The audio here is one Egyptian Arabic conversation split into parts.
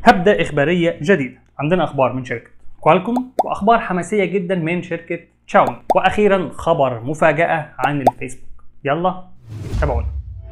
هبدأ إخبارية جديدة عندنا أخبار من شركة كوالكوم وأخبار حماسية جدا من شركة تشاومي وأخيرا خبر مفاجأة عن الفيسبوك يلا تابعونا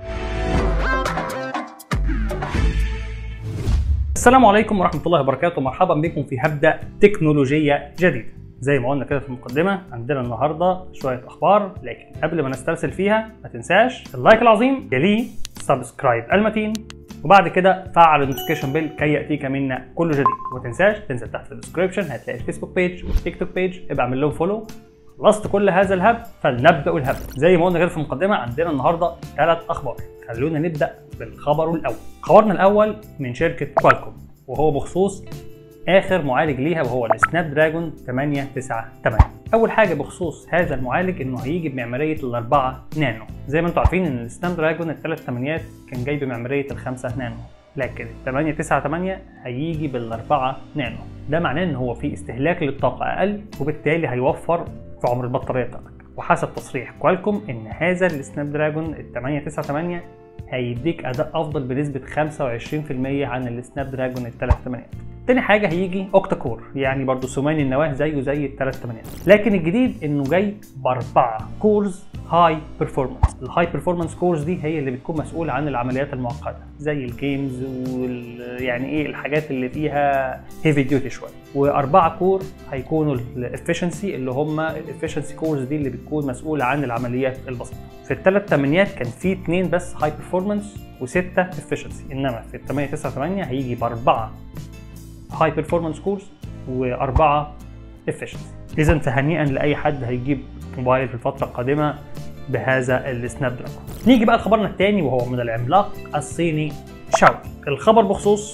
السلام عليكم ورحمة الله وبركاته مرحبا بكم في هبدأ تكنولوجية جديدة زي ما قلنا كده في المقدمة عندنا النهاردة شوية أخبار لكن قبل ما نسترسل فيها ما تنساش اللايك العظيم يليه سبسكرايب المتين وبعد كده فعل النوتيفيكيشن بيل كي ياتيك منا كل جديد وما تنساش تنزل تحت في الديسكربشن هتلاقي الفيسبوك بيج والتيك توك بيج ابقى اعمل لهم فولو خلصت كل هذا الهب فلنبدا الهب زي ما قلنا كده في المقدمه عندنا النهارده ثلاث اخبار خلونا نبدا بالخبر الاول خبرنا الاول من شركه كوالكوم وهو بخصوص اخر معالج ليها وهو السناب دراجون 898 اول حاجه بخصوص هذا المعالج انه هيجي بمعماريه الأربعة نانو زي ما انتم عارفين ان السناب دراجون الثلاث ثمانيات كان جاي بمعماريه الخمسة نانو لكن ال 898 هيجي بالأربعة نانو ده معناه ان هو في استهلاك للطاقه اقل وبالتالي هيوفر في عمر البطاريه بتاعتك وحسب تصريح كوالكوم ان هذا السناب دراجون ال 898 هيديك اداء افضل بنسبه 25% عن السناب دراجون الثلاث ثمانيات تاني حاجه هيجي اوكتا كور يعني برضو ثماني النواه زيه زي الثلاث ثمانيات لكن الجديد انه جاي باربعه كورز هاي بيرفورمانس الهاي بيرفورمانس كورز دي هي اللي بتكون مسؤوله عن العمليات المعقده زي الجيمز وال يعني ايه الحاجات اللي فيها هيفي ديوتي شويه واربعه كور هيكونوا الافشنسي اللي هم الافشنسي كورز دي اللي بتكون مسؤوله عن العمليات البسيطه في الثلاث ثمانيات كان في اثنين بس هاي بيرفورمانس وسته افشنسي انما في ال 898 هيجي باربعه هاي بيرفورمانس كورس واربعه افشنسي اذا فهنيئا لاي حد هيجيب موبايل في الفتره القادمه بهذا السناب دراجون نيجي بقى لخبرنا الثاني وهو من العملاق الصيني شاومي الخبر بخصوص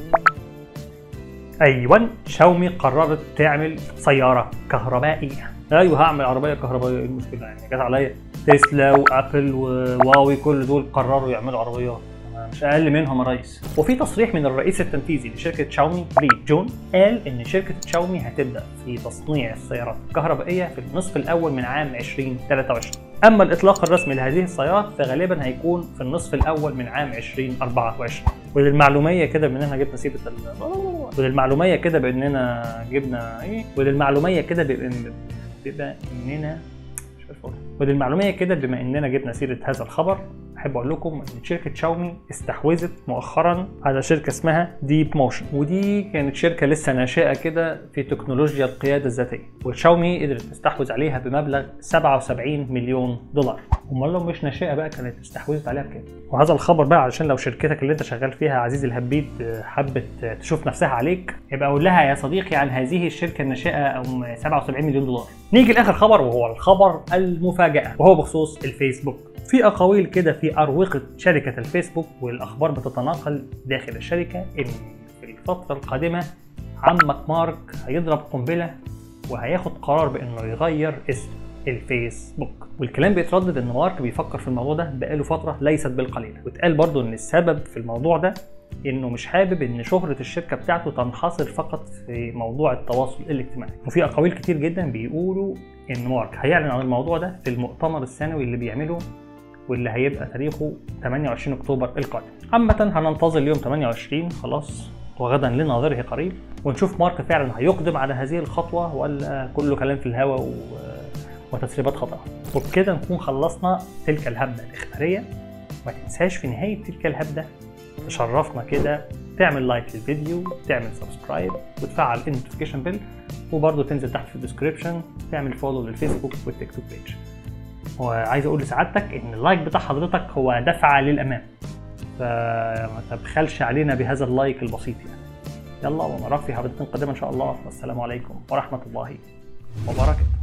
ايوه شاومي قررت تعمل سياره كهربائيه ايوه هعمل عربيه كهربائيه ايه المشكله يعني جت عليا تسلا وابل وواوي كل دول قرروا يعملوا عربيات مش اقل منهم يا ريس وفي تصريح من الرئيس التنفيذي لشركه شاومي لي جون قال ان شركه شاومي هتبدا في تصنيع السيارات الكهربائيه في النصف الاول من عام 2023 اما الاطلاق الرسمي لهذه السيارات فغالبا هيكون في النصف الاول من عام 2024 وللمعلوميه كده باننا جبنا سيره وللمعلوميه كده باننا جبنا ايه وللمعلوميه كده بان بما اننا مش عارف وللمعلوميه كده بما اننا جبنا سيره هذا الخبر احب اقول لكم ان شركه شاومي استحوذت مؤخرا على شركه اسمها ديب موشن ودي كانت شركه لسه ناشئه كده في تكنولوجيا القياده الذاتيه وشاومي قدرت تستحوذ عليها بمبلغ 77 مليون دولار امال لو مش ناشئه بقى كانت استحوذت عليها بكام وهذا الخبر بقى علشان لو شركتك اللي انت شغال فيها عزيزي الهبيد حبت تشوف نفسها عليك يبقى قول لها يا صديقي عن هذه الشركه الناشئه او 77 مليون دولار نيجي لاخر خبر وهو الخبر المفاجاه وهو بخصوص الفيسبوك في اقاويل كده في اروقه شركه الفيسبوك والاخبار بتتناقل داخل الشركه ان في الفتره القادمه عمك مارك هيضرب قنبله وهياخد قرار بانه يغير اسم الفيسبوك والكلام بيتردد ان مارك بيفكر في الموضوع ده بقاله فتره ليست بالقليله واتقال برضو ان السبب في الموضوع ده انه مش حابب ان شهره الشركه بتاعته تنحصر فقط في موضوع التواصل الاجتماعي وفي اقاويل كتير جدا بيقولوا ان مارك هيعلن عن الموضوع ده في المؤتمر السنوي اللي بيعمله واللي هيبقى تاريخه 28 اكتوبر القادم عامة هننتظر اليوم 28 خلاص وغدا لناظره قريب ونشوف مارك فعلا هيقدم على هذه الخطوة ولا كله كلام في الهواء و... وتسريبات خاطئة وبكده نكون خلصنا تلك الهبدة الإخبارية ما تنساش في نهاية تلك الهبدة تشرفنا كده تعمل لايك للفيديو تعمل سبسكرايب وتفعل النوتيفيكيشن بيل وبرضه تنزل تحت في الديسكربشن تعمل فولو للفيسبوك والتيك توك بيج وعايز اقول لسعادتك ان اللايك بتاع حضرتك هو دفعه للامام فما تبخلش علينا بهذا اللايك البسيط يعني يلا ونراك في حلقه قادمه ان شاء الله والسلام عليكم ورحمه الله وبركاته